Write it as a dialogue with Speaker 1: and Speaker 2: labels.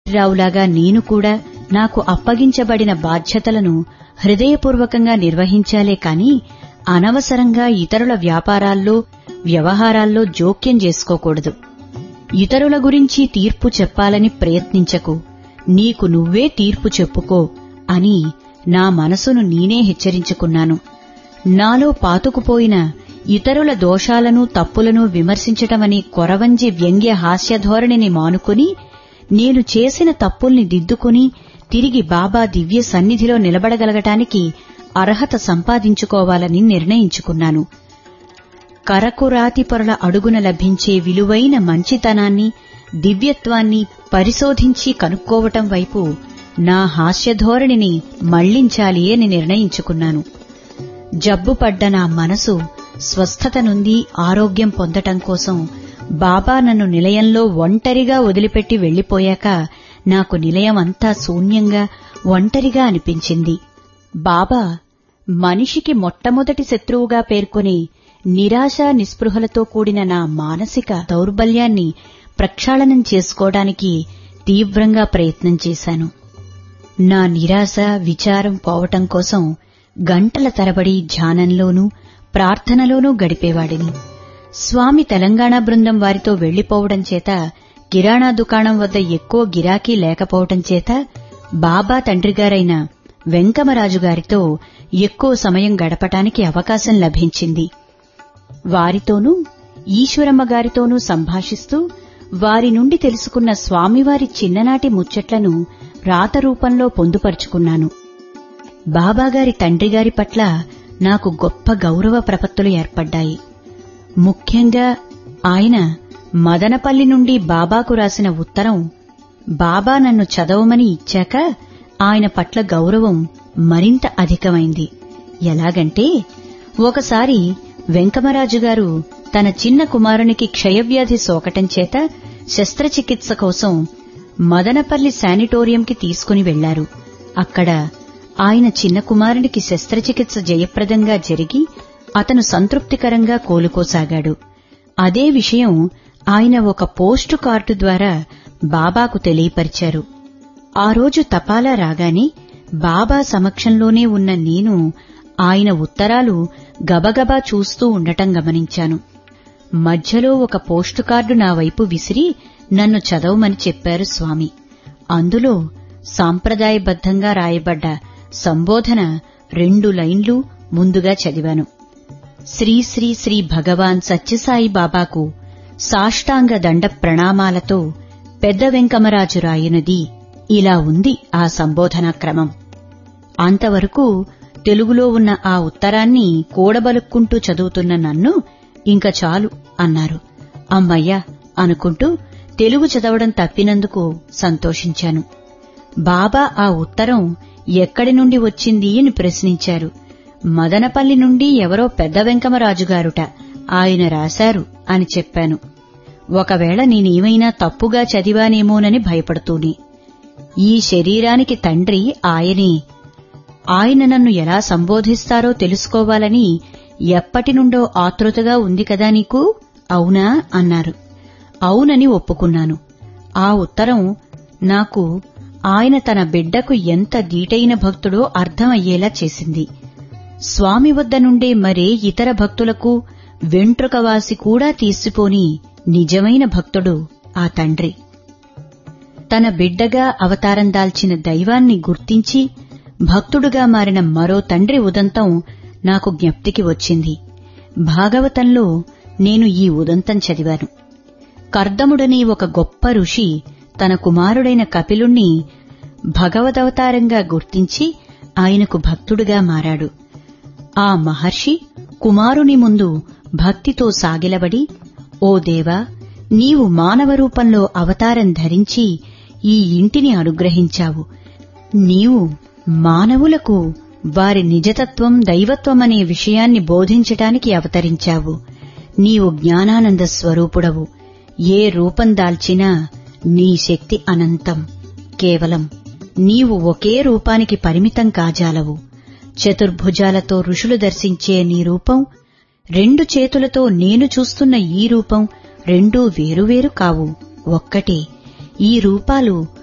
Speaker 1: రావులాగా నేను కూడా నాకు అప్పగించబడిన బాధ్యతలను హృదయపూర్వకంగా నిర్వహించాలే కాని అనవసరంగా ఇతరుల వ్యాపారాల్లో వ్యవహారాల్లో జోక్యం చేసుకోకూడదు ఇతరుల గురించి తీర్పు చెప్పాలని ప్రయత్నించకు నీకు నువ్వే తీర్పు చెప్పుకో అని నా మనసును నేనే హెచ్చరించుకున్నాను నాలో పాతుకుపోయిన ఇతరుల దోషాలను తప్పులను విమర్శించటమనే కొరవంజి వ్యంగ్య హాస్యధోరణిని మానుకుని నేను చేసిన తప్పుల్ని దిద్దుకుని తిరిగి బాబా దివ్య సన్నిధిలో నిలబడగలగటానికి అర్హత సంపాదించుకోవాలని నిర్ణయించుకున్నాను కరకురాతి పొరల అడుగున లభించే విలువైన మంచితనాన్ని దివ్యత్వాన్ని పరిశోధించి కనుక్కోవటం వైపు నా హాస్యధోరణిని మళ్లించాలి అని నిర్ణయించుకున్నాను జబ్బుపడ్డ నా మనసు స్వస్థత నుండి ఆరోగ్యం పొందటం కోసం బాబా నన్ను నిలయంలో ఒంటరిగా వదిలిపెట్టి వెళ్లిపోయాక నాకు నిలయం అంతా శూన్యంగా ఒంటరిగా అనిపించింది బాబా మనిషికి మొట్టమొదటి శత్రువుగా పేర్కొనే నిరాశ నిస్పృహలతో కూడిన నా మానసిక దౌర్బల్యాన్ని ప్రక్షాళనం చేసుకోవడానికి తీవ్రంగా ప్రయత్నం చేశాను నా నిరాశ విచారం పోవటం కోసం గంటల తరబడి ధ్యానంలోనూ ప్రార్థనలోనూ గడిపేవాడిని స్వామి తెలంగాణ బృందం వారితో వెళ్లిపోవడం చేత కిరాణా దుకాణం వద్ద ఎక్కువ గిరాకీ లేకపోవటం చేత బాబా తండ్రిగారైన వెంకమరాజు గారితో ఎక్కువ సమయం గడపటానికి అవకాశం లభించింది వారితోనూ ఈశ్వరమ్మ గారితోనూ సంభాషిస్తూ వారి నుండి తెలుసుకున్న స్వామివారి చిన్ననాటి ముచ్చట్లను రాత రూపంలో పొందుపరుచుకున్నాను బాబాగారి తండ్రిగారి పట్ల నాకు గొప్ప గౌరవ ప్రపత్తులు ఏర్పడ్డాయి ముఖ్యంగా ఆయన మదనపల్లి నుండి బాబాకు రాసిన ఉత్తరం బాబా నన్ను చదవమని ఇచ్చాక ఆయన పట్ల గౌరవం మరింత అధికమైంది ఎలాగంటే ఒకసారి వెంకమరాజు గారు తన చిన్న కుమారునికి క్షయవ్యాధి సోకటం చేత శస్త్రచికిత్స కోసం మదనపల్లి శానిటోరియంకి తీసుకుని వెళ్లారు అక్కడ ఆయన చిన్న కుమారునికి శస్త్రచికిత్స జయప్రదంగా జరిగి అతను సంతృప్తికరంగా కోలుకోసాగాడు అదే విషయం ఆయన ఒక పోస్టు కార్డు ద్వారా బాబాకు తెలియపరిచారు ఆ రోజు తపాలా రాగానే బాబా సమక్షంలోనే ఉన్న నేను ఆయన ఉత్తరాలు గబగబా చూస్తూ ఉండటం గమనించాను మధ్యలో ఒక పోస్టు కార్డు నా వైపు విసిరి నన్ను చదవమని చెప్పారు స్వామి అందులో సాంప్రదాయబద్ధంగా రాయబడ్డ సంబోధన రెండు లైన్లు ముందుగా చదివాను శ్రీ శ్రీ శ్రీ భగవాన్ సత్యసాయి బాబాకు సాష్టాంగ దండ ప్రణామాలతో పెద్ద వెంకమరాజు రాయునది ఇలా ఉంది ఆ సంబోధనా క్రమం అంతవరకు తెలుగులో ఉన్న ఆ ఉత్తరాన్ని కూడబలుక్కుంటూ చదువుతున్న నన్ను ఇంక చాలు అన్నారు అమ్మయ్యా అనుకుంటూ తెలుగు చదవడం తప్పినందుకు సంతోషించాను బాబా ఆ ఉత్తరం ఎక్కడి నుండి వచ్చింది అని ప్రశ్నించారు మదనపల్లి నుండి ఎవరో పెద్ద వెంకమరాజుగారుట ఆయన రాశారు అని చెప్పాను ఒకవేళ నేనేమైనా తప్పుగా చదివానేమోనని భయపడుతూనే ఈ శరీరానికి తండ్రి ఆయనే ఆయన నన్ను ఎలా సంబోధిస్తారో తెలుసుకోవాలని ఎప్పటినుండో ఆతృతగా ఉంది కదా నీకు అవునా అన్నారు అవునని ఒప్పుకున్నాను ఆ ఉత్తరం నాకు ఆయన తన బిడ్డకు ఎంత దీటైన భక్తుడో అర్థమయ్యేలా చేసింది స్వామి వద్ద నుండే మరే ఇతర భక్తులకు వెంట్రుకవాసి కూడా తీసిపోని నిజమైన భక్తుడు ఆ తండ్రి తన బిడ్డగా అవతారం దాల్చిన దైవాన్ని గుర్తించి భక్తుడుగా మారిన మరో తండ్రి ఉదంతం నాకు జ్ఞప్తికి వచ్చింది భాగవతంలో నేను ఈ ఉదంతం చదివాను కర్దముడని ఒక గొప్ప ఋషి తన కుమారుడైన కపిలుణ్ణి భగవదవతారంగా గుర్తించి ఆయనకు భక్తుడుగా మారాడు ఆ మహర్షి కుమారుని ముందు భక్తితో సాగిలబడి ఓ దేవా నీవు మానవ రూపంలో అవతారం ధరించి ఈ ఇంటిని అనుగ్రహించావు నీవు మానవులకు వారి నిజతత్వం దైవత్వమనే విషయాన్ని బోధించటానికి అవతరించావు నీవు జ్ఞానానంద స్వరూపుడవు ఏ రూపం దాల్చినా నీ శక్తి అనంతం కేవలం నీవు ఒకే రూపానికి పరిమితం కాజాలవు చతుర్భుజాలతో ఋషులు దర్శించే నీ రూపం రెండు చేతులతో నేను చూస్తున్న ఈ రూపం రెండూ వేరువేరు కావు ఒక్కటే ఈ రూపాలు